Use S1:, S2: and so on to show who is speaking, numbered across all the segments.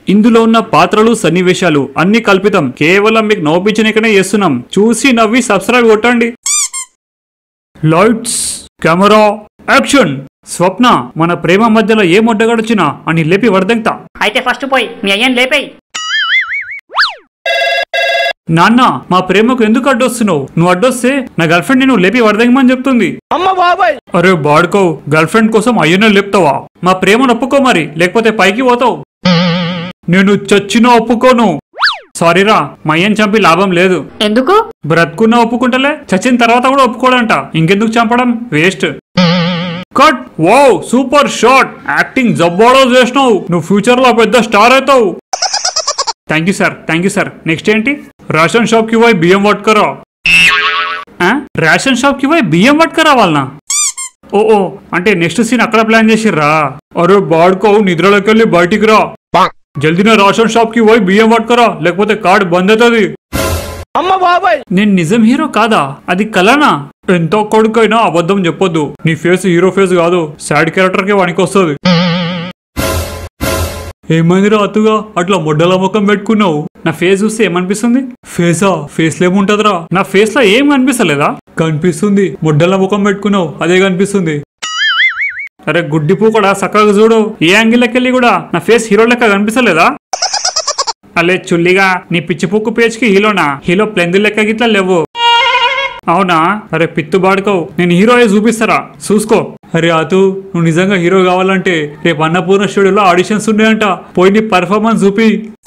S1: ఇందులో ఉన్న పాత్రలు సన్నివేశాలు అన్ని కల్పితం కేవలం మీకు నవ్వుపించనికనే చేస్తున్నాం చూసి నవ్వి సబ్స్క్రైబ్ కొట్టండి లైట్స్ కెమెరా యాక్షన్ స్వప్న మన ప్రేమ మధ్యలో ఏ మొడ్డగడొచ్చినా అని లేపి వరదెంగతా
S2: అయితే ఫస్ట్ పోయి మీ అయ్యని లేపేయి
S1: నాన్న మా ప్రేమకు ఎందుకు అడ్డొస్తున్నావు నువ్వు అడ్డొస్తే నా గర్ల్ ఫ్రెండ్ నేను లేపి వరదెంగమని చెప్తుంది అరే బాడుకో గర్ల్ ఫ్రెండ్ కోసం అయ్యనే లేపుతావా మా ప్రేమను ఒప్పుకో మరి లేకపోతే పైకి పోతావు నేను చచ్చినా ఒప్పుకోను సారీరా మా అయ్యని చంపి లాభం లేదు
S2: ఎందుకు
S1: బ్రతుకున్నా ఒప్పుకుంటలే చచ్చిన తర్వాత కూడా ఒప్పుకోడంట ఇంకెందుకు చంపడం waste cut wow super shot acting జబ్బాడో చేసినావు నువ్వు ఫ్యూచర్ లో పెద్ద స్టార్ అవుతావు thank you sir thank you sir next ఏంటి రేషన్ షాప్ కి పోయి బియ్యం పట్టుకరా ఆ? రేషన్ షాప్ కి పోయి బియ్యం పట్టుకరా వాళ్ళనా ఓ ఓ అంటే నెక్స్ట్ సీన్ అక్కడ ప్లాన్ చేసిర్రా అరే బాడుకో నిద్రలోకి వెళ్ళి బయటికి రా జల్దీనే రేషన్ షాప్ కి పోయి బియ్యం పట్టుకరా లేకపోతే కార్డ్ బంద్ అవుతుంది నేను నిజం హీరో కాదా అది కలనా ఎంతో కొడుకైనా అబద్ధం చెప్పొద్దు నీ ఫేస్ హీరో ఫేస్ కాదు సాడ్ క్యారెక్టర్ కి వానికి వస్తుంది ఏమైందిరా అతుగా అట్లా మొడ్డల ముఖం పెట్టుకున్నావు నా ఫేస్ చూస్తే ఏమనిపిస్తుంది ఫేసా ఫేస్ లో ఏముంటదిరా నా ఫేస్ లో ఏం కనిపిస్తలేదా కనిపిస్తుంది మొడ్డల ముఖం పెట్టుకున్నావు అదే కనిపిస్తుంది అరే గుడ్డి పూ కూడా చక్కగా చూడు ఏ యాంగిల్ లెక్కెళ్ళి కూడా నా ఫేస్ హీరో లెక్క కనిపిస్తలేదా అలే చుల్లిగా నీ పిచ్చి పుక్కు పేజ్కి హీరోనా హీరో ప్లెందు లెక్క గిట్లా లేవు అవునా అరే పిత్తు బాడుకోవు నేను హీరో అయ్యి చూపిస్తారా చూసుకో అరే అతు నువ్వు నిజంగా హీరో కావాలంటే రేపు అన్నపూర్ణ స్టూడియోలో ఆడిషన్స్ ఉన్నాయంట పోయి నీ పర్ఫార్మెన్స్ చూపి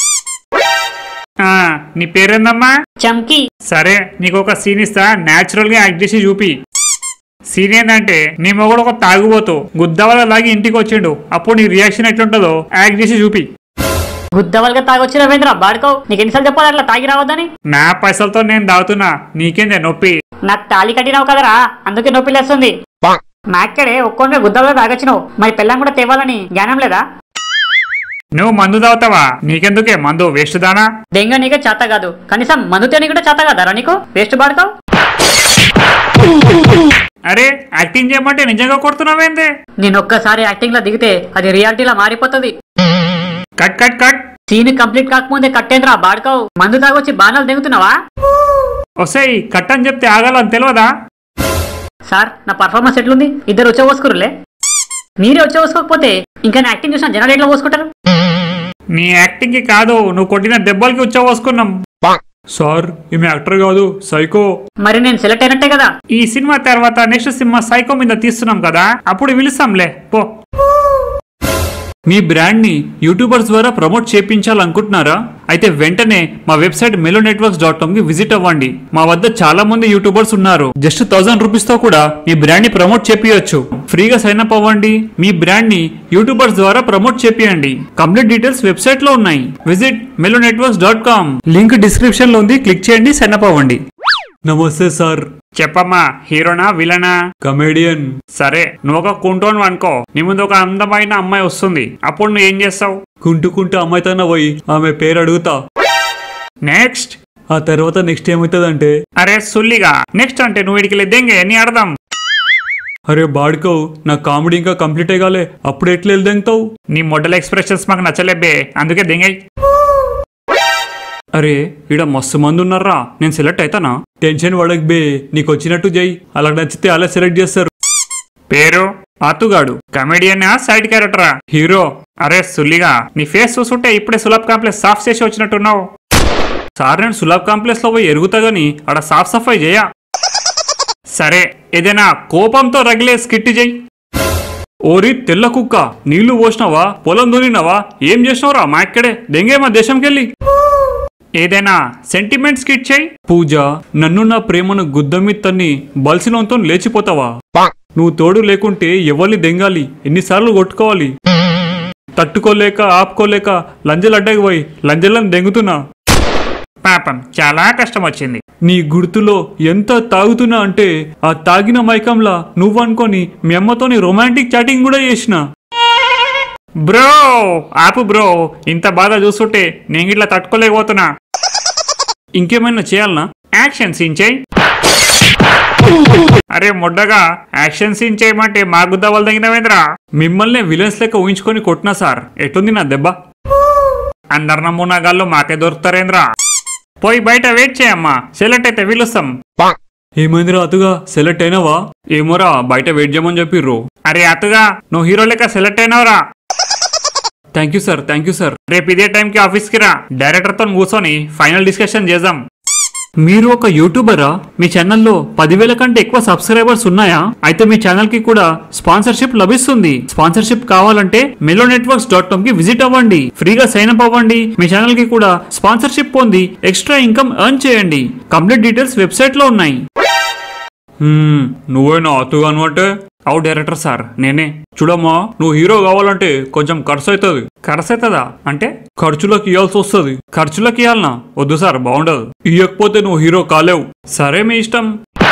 S1: ఆ, నీ పేరేందమ్మా
S2: చంకీ
S1: సరే నీకు ఒక సీన్ ఇస్తా న్యాచురల్ గా యాక్ట్ చేసి చూపి సీన్ ఏంటంటే నీ మొగుడు ఒక తాగుబోతు గుద్దవల లాగి ఇంటికి వచ్చిండు అప్పుడు నీ రియాక్షన్ ఎట్లుంటుందో యాక్ట్ చేసి చూపి
S2: గుద్దవల్గా తాగొచ్చి రవీంద్ర బాడుకో నీకు ఎన్నిసార్లు చెప్పాలి అట్లా తాగి రావద్దని
S1: నా పైసలతో నేను దాగుతున్నా నీకేందే నొప్పి
S2: నాకు తాళి కట్టినావు కదరా అందుకే నొప్పి లేస్తుంది నాక్కడే ఒక్కొక్క గుద్దవల్గా తాగొచ్చినావు మరి పెళ్ళం కూడా తేవాలని జ్ఞానం లేదా
S1: నువ్వు మందు తాగుతావా నీకెందుకే మందు వేస్ట్ దానా
S2: దెంగ నీకే చేత కాదు కనీసం మందుతో నీకు కూడా చేత కదరా నీకు వేస్ట్ బాడుకో
S1: అరే యాక్టింగ్ చేయమంటే నిజంగా కొడుతున్నావేందే
S2: నేను ఒక్కసారి యాక్టింగ్ లో దిగితే అది రియాలిటీలా మారిపోతుంది
S1: cut cut cut
S2: scene complete కాకముందే కట్టేంద్రా బాడుకో మందు తాగొచ్చి బాణాలు దిగుతున్నావా
S1: వస్తాయి కట్ అని చెప్తే ఆగాలని తెలియదా
S2: సార్ నా పర్ఫార్మెన్స్ ఎట్లుంది ఇద్దరు వచ్చే పోసుకురులే మీరే వచ్చే పోసుకోకపోతే ఇంకా నా యాక్టింగ్ చూసిన జనాలు ఎట్లా పోసుకుంటారు
S1: నీ యాక్టింగ్ కి కాదు నువ్వు కొట్టిన దెబ్బలకి వచ్చావసుకున్నాం సార్ ఈమె యాక్టర్ కాదు సైకో
S2: మరి నేను సెలెక్ట్ అయినట్టే కదా
S1: ఈ సినిమా తర్వాత నెక్స్ట్ సినిమా సైకో మీద తీస్తున్నాం కదా అప్పుడు పిలుస్తాంలే పో మీ బ్రాండ్ ని యూట్యూబర్స్ ద్వారా ప్రమోట్ చేయించాలనుకుంటున్నారా అయితే వెంటనే మా website Mello networks dot com కి విజిట్ అవ్వండి మా వద్ద చాలా మంది యూట్యూబర్స్ ఉన్నారు జస్ట్ థౌసండ్ రూపీస్ తో కూడా మీ బ్రాండ్ ని ప్రమోట్ చేపియొచ్చు ఫ్రీగా సైన్ అప్ అవ్వండి మీ బ్రాండ్ ని యూట్యూబర్స్ ద్వారా ప్రమోట్ చేపియండి కంప్లీట్ డీటెయిల్స్ వెబ్సైట్ లో ఉన్నాయి visit Mello networks dot com link description లో ఉంది క్లిక్ చేయండి సైన్ అప్ అవ్వండి నమస్తే సార్ చెప్పమ్మా హీరోనా విలనా కమెడియన్ సరే నువ్వు ఒక కుంటోను అనుకో నీ ముందు ఒక అందమైన అమ్మాయి వస్తుంది అప్పుడు నువ్వు ఏం చేస్తావు కుంటుకుంటూ అమ్మాయితోనే పోయి ఆమె పేరు అడుగుతా నెక్స్ట్ ఆ తర్వాత నెక్స్ట్ ఏమవుతుందంటే అరే సుల్లిగా నెక్స్ట్ అంటే నువ్వు ఇడికి దెంగే నీ అర్థం అరే బాడుకో నా కామెడీ ఇంకా కంప్లీట్ అయ్యాలే అప్పుడు ఎట్లా దెంగతావు నీ మోడల్ ఎక్స్ప్రెషన్స్ మాకు నచ్చలేబే అందుకే దెంగై అరే ఈడ మస్తు మంది ఉన్నారా నేను సెలెక్ట్ అవుతానా టెన్షన్ పడక బే నీకు వచ్చినట్టు జై అలా నచ్చితే అలా సెలెక్ట్ చేస్తారు పేరు ఆతుగాడు కమెడియన్ సైడ్ క్యారెక్టరా హీరో అరే సుల్లిగా నీ ఫేస్ చూసుంటే ఇప్పుడే సులభ్ కాంప్లెక్స్ సాఫ్ చేసి వచ్చినట్టున్నావు సార్ నేను సులభ్ కాంప్లెక్స్ లో పోయి ఎరుగుతా గాని ఆడ సాఫ్ సఫాయి చేయ సరే ఏదైనా కోపంతో రగిలే స్కిట్ చెయ్యి ఓరి తెల్ల కుక్క నీళ్లు పోసినావా పొలం దున్నినావా ఏం చేసినావురా మా ఇక్కడే దెంగే మా దేశంకెళ్ళి ఏదైనా సెంటిమెంట్ స్కిట్ చేయి పూజ నన్ను నా ప్రేమను గుద్దమిత్తన్ని బల్సినంతో లేచిపోతావా నువ్వు తోడు లేకుంటే ఎవరిని దెంగాలి ఎన్నిసార్లు కొట్టుకోవాలి తట్టుకోలేక ఆపుకోలేక లంజలడ్డకి పోయి లంజలను దెంగుతున్నా పాపం చాలా కష్టం వచ్చింది నీ గుర్తులో ఎంత తాగుతున్నా అంటే ఆ తాగిన మైకంలా నువ్వనుకొని మీ అమ్మతోని రొమాంటిక్ చాటింగ్ కూడా చేసిన బ్రో ఆపు బ్రో ఇంత బాధ చూస్తుంటే నేను ఇట్లా తట్టుకోలేకపోతున్నా ఇంకేమైనా చేయాలనా యాక్షన్ సీన్ చేయి అరే మొడ్డగా యాక్షన్ సీన్ చేయమంటే మా గుద్ద వాళ్ళు తగినవేంద్రా మిమ్మల్ని విలన్స్ లెక్క ఊహించుకొని కొట్టినా సార్ ఎట్లుంది నా దెబ్బ అందరు నమూనా గాళ్ళు మాకే దొరుకుతారేంద్రా పోయి బయట వెయిట్ చేయమ్మా సెలెక్ట్ అయితే పిలుస్తాం ఏమైందిరా అతుగా సెలెక్ట్ అయినావా ఏమోరా బయట వెయిట్ చేయమని చెప్పిర్రు అరే అతుగా నువ్వు హీరో లెక్క సెలెక్ట్ అయినావురా thank you sir thank you sir రేపు ఇదే టైంకి ఆఫీస్కి రా డైరెక్టర్తో కూర్చొని ఫైనల్ డిస్కషన్ చేద్దాం మీరు ఒక యూట్యూబరా మీ ఛానల్లో పదివేల కంటే ఎక్కువ సబ్స్క్రైబర్స్ ఉన్నాయా అయితే మీ ఛానల్ కి కూడా స్పాన్సర్షిప్ లభిస్తుంది స్పాన్సర్షిప్ కావాలంటే మెలో నెట్వర్క్స్ డాట్ కామ్ కి విజిట్ అవ్వండి ఫ్రీగా సైన్ అప్ అవ్వండి మీ ఛానల్ కి కూడా స్పాన్సర్షిప్ పొంది ఎక్స్ట్రా ఇన్కమ్ ఎర్న్ చేయండి కంప్లీట్ డీటెయిల్స్ వెబ్సైట్ లో ఉన్నాయి నువ్వేనా అతుగాను అంటే అవు డైరెక్టర్ సార్ నేనే చూడమ్మా నువ్వు హీరో కావాలంటే కొంచెం ఖర్చు అవుతుంది ఖర్చు అవుతుందా అంటే ఖర్చులకు ఇవ్వాల్సి వస్తుంది ఖర్చులకు ఇవ్వాలనా వద్దు సార్ బాగుండదు ఇవ్వకపోతే నువ్వు హీరో కాలేవు సరే మీ ఇష్టం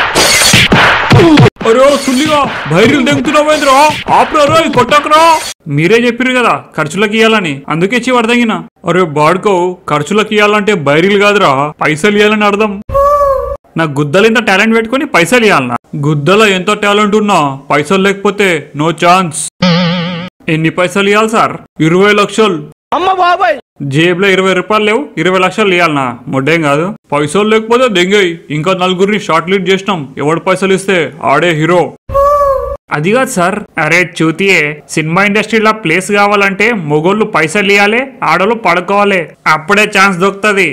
S1: అరే సుల్లిగా బైరిలు దెంగుతున్నావేంద్రా ఆపరా కొట్టకరా మీరే చెప్పారు కదా ఖర్చులకు ఇవ్వాలని అందుకే ఇచ్చి వడదగిన అరే బాడుకో ఖర్చులకు ఇవ్వాలంటే బైరిలు కాదురా పైసలు ఇవ్వాలని అర్థం నా గుద్దలు ఇంత టాలెంట్ పెట్టుకొని పైసలు ఇవ్వాలనా గుద్దల ఎంత టాలెంట్ ఉన్నా పైసలు లేకపోతే నో ఛాన్స్ ఎన్ని పైసలు ఇవ్వాలి సార్ ఇరవై లక్షలు
S3: అమ్మ బాబాయ్
S1: జేబులో ఇరవై రూపాయలు లేవు ఇరవై లక్షలు ఇవ్వాలనా మొడ్డేం కాదు పైసలు లేకపోతే దెంగయ్ ఇంకా నలుగురిని షార్ట్ లీడ్ చేసినాం ఎవడు పైసలు ఇస్తే ఆడే హీరో అది కాదు సార్ అరే చూతియే సినిమా ఇండస్ట్రీలో ప్లేస్ కావాలంటే మొగోళ్ళు పైసలు ఇవ్వాలి ఆడోళ్ళు పడుకోవాలి అప్పుడే ఛాన్స్ దొరుకుతుంది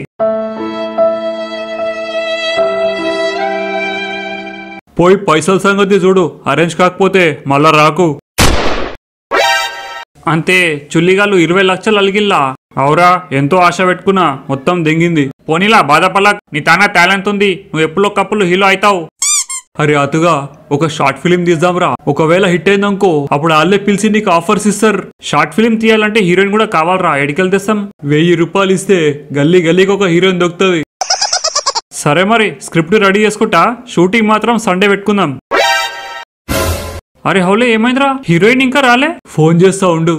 S1: పోయి పైసల సంగతి చూడు అరేంజ్ కాకపోతే మళ్ళా రాకు అంతే చుల్లిగాళ్ళు ఇరవై లక్షలు అలిగిల్లా అవురా ఎంతో ఆశ పెట్టుకున్నా మొత్తం దెంగింది పోనీలా బాధపడక్ నీ తానా టాలెంట్ ఉంది నువ్వు ఎప్పుడో కప్పులు హీరో అవుతావు అరే అతుగా ఒక షార్ట్ ఫిలిం తీద్దాంరా ఒకవేళ హిట్ అయిందనుకో అప్పుడు వాళ్ళే పిలిచి నీకు ఆఫర్స్ ఇస్తారు షార్ట్ ఫిలిం తీయాలంటే హీరోయిన్ కూడా కావాలరా ఎడికెళ్ళి తెస్తాం వెయ్యి రూపాయలు ఇస్తే గల్లీ గల్లీకి ఒక హీరోయిన్ దొరుకుతుంది సరే మరి స్క్రిప్ట్ రెడీ చేసుకుంటా షూటింగ్ మాత్రం సండే పెట్టుకుందాం అరే హౌలే ఏమైందిరా హీరోయిన్ ఇంకా రాలే ఫోన్ చేస్తా ఉండు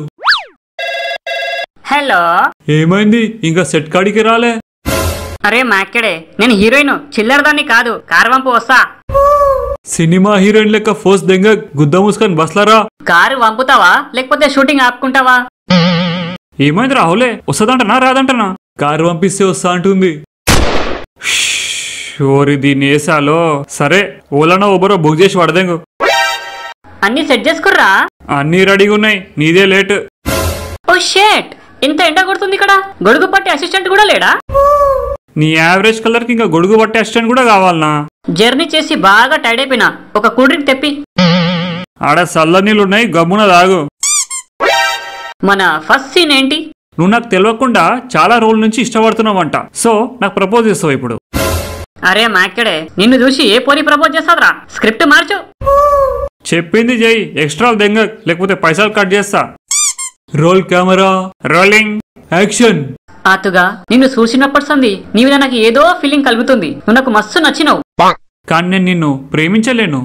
S2: హలో
S1: ఏమైంది ఇంకా సెట్ కాడికి రాలే
S2: అరే మాక్కడే నేను హీరోయిన్ చిల్లర దాన్ని కాదు కారు వంపు వస్తా
S1: సినిమా హీరోయిన్ లెక్క ఫోర్స్ దెంగ గుద్ద మూసుకొని బస్లారా
S2: కారు వంపుతావా లేకపోతే షూటింగ్ ఆపుకుంటావా
S1: ఏమైంది రాహులే వస్తుందంటనా రాదంటనా కారు పంపిస్తే వస్తా అంటుంది ఓరి దీన్ని వేసాలో సరే ఓలానో ఓబరో బుక్ చేసి పడదేంగు
S2: అన్ని సెట్ చేసుకుర్రా
S1: అన్నీ రెడీగా ఉన్నాయి నీదే లేట్
S2: ఓ షేట్ ఇంత ఎండ కొడుతుంది ఇక్కడ గొడుగు పట్టి అసిస్టెంట్ కూడా లేడా
S1: నీ యావరేజ్ కలర్ కి ఇంకా గొడుగు పట్టే అసిస్టెంట్ కూడా కావాలనా
S2: జర్నీ చేసి బాగా టైర్డ్ అయిపోయినా ఒక కూల్ డ్రింక్ తెప్పి
S1: ఆడ చల్ల నీళ్ళు ఉన్నాయి గమ్మున తాగు
S2: మన ఫస్ట్ సీన్ ఏంటి
S1: నువ్వు నాకు తెలియకుండా చాలా రోజుల నుంచి ఇష్టపడుతున్నావంట సో నాకు ప్రపోజ్ చేస్తావు ఇప్పుడు
S2: అరే మాక్కడే నిన్ను చూసి ఏ పోనీ ప్రపోజ్ చేస్తాదరా స్క్రిప్ట్ మార్చు
S1: చెప్పింది జై ఎక్స్ట్రా దెంగ లేకపోతే పైసలు కట్ చేస్తా రోల్ కెమెరా రోలింగ్ యాక్షన్
S2: ఆతుగా నిన్ను చూసినప్పటి సంది నీ మీద నాకు ఏదో ఫీలింగ్ కలుగుతుంది నువ్వు నాకు మస్తు నచ్చినావు
S1: కానీ నేను నిన్ను ప్రేమించలేను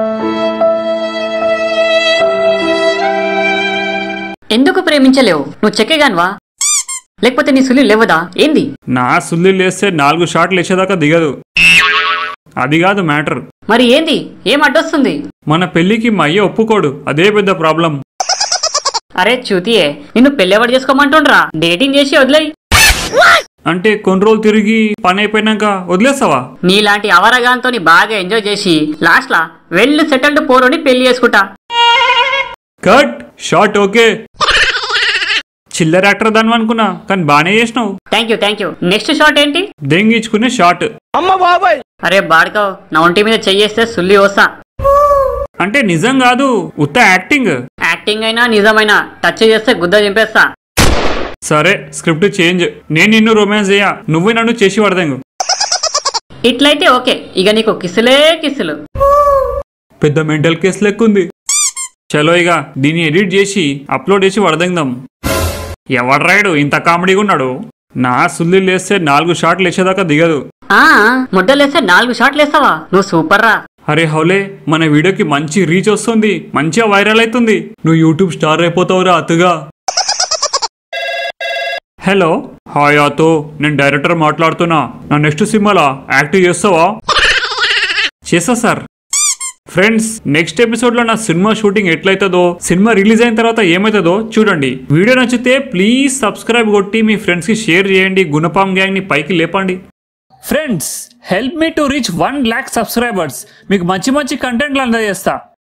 S2: ఎందుకు ప్రేమించలేవు నువ్వు చెక్కేగాన్వా లేకపోతే నీ సులి లేవదా ఏంది
S1: నా సుల్లి లేస్తే నాలుగు షాట్లు వేసేదాకా దిగదు అది కాదు మ్యాటర్
S2: మరి ఏంది ఏం అడ్డొస్తుంది
S1: మన పెళ్లికి మా అయ్య ఒప్పుకోడు అదే పెద్ద ప్రాబ్లం
S2: అరే చూతియే నిన్ను పెళ్ళెవడు చేసుకోమంటుండ్రా డేటింగ్ చేసి వదిలేయి
S1: అంటే కొన్ని రోజులు తిరిగి పని అయిపోయినాక వదిలేస్తావా
S2: నీలాంటి అవరగాంతోని బాగా ఎంజాయ్ చేసి లాస్ట్ లా వెళ్ళి సెటిల్డ్ పోరోని పెళ్లి చేసుకుంటా
S1: కట్ షార్ట్ ఓకే చిల్లర యాక్టర్ దాని అనుకున్నా కానీ బానే చేసినావు
S2: thank you thank you next shot ఏంటి
S1: దెంగిచ్చుకునే షార్ట్
S3: అమ్మ బాబాయ్
S2: అరే బాడుకో నా ఒంటి మీద చెయ్యేస్తే సుల్లి వస్తా
S1: అంటే నిజం కాదు ఉత్త యాక్టింగ్
S2: యాక్టింగ్ అయినా నిజమైనా టచ్ చేస్తే గుద్ద చింపేస్తా
S1: సరే స్క్రిప్ట్ చేంజ్ నేను నిన్ను రొమాన్స్ చేయ నువ్వే నన్ను చేసి పడదాంగు
S2: ఇట్లయితే ఓకే ఇక నీకు కిస్సులే కిస్సులు
S1: పెద్ద మెంటల్ కేసు లెక్కుంది చలో ఇక దీన్ని ఎడిట్ చేసి అప్లోడ్ చేసి వడదందాం ఎవడు రాయుడు ఇంత కామెడీగా ఉన్నాడు నా సుల్లి లేస్తే నాలుగు షాట్లు వేసేదాకా దిగదు
S2: ఆ ముడ్డలేస్తే నాలుగు షాట్లు వేస్తావా నువ్వు సూపర్ రా
S1: అరే హౌలే మన వీడియోకి మంచి రీచ్ వస్తుంది మంచిగా వైరల్ అవుతుంది నువ్వు యూట్యూబ్ స్టార్ అయిపోతావురా అతుగా హలో హాయ్ ఆతో నేను డైరెక్టర్ మాట్లాడుతున్నా నా నెక్స్ట్ సినిమాలో యాక్టివ్ చేస్తావా చేస్తా సార్ ఫ్రెండ్స్ నెక్స్ట్ ఎపిసోడ్ లో నా సినిమా షూటింగ్ ఎట్లయితుందో సినిమా రిలీజ్ అయిన తర్వాత ఏమవుతుందో చూడండి వీడియో నచ్చితే ప్లీజ్ సబ్స్క్రైబ్ కొట్టి మీ ఫ్రెండ్స్ కి షేర్ చేయండి గుణపాం గ్యాంగ్ ని పైకి లేపండి friends help me to reach one lakh subscribers మీకు మంచి మంచి కంటెంట్లు అందజేస్తా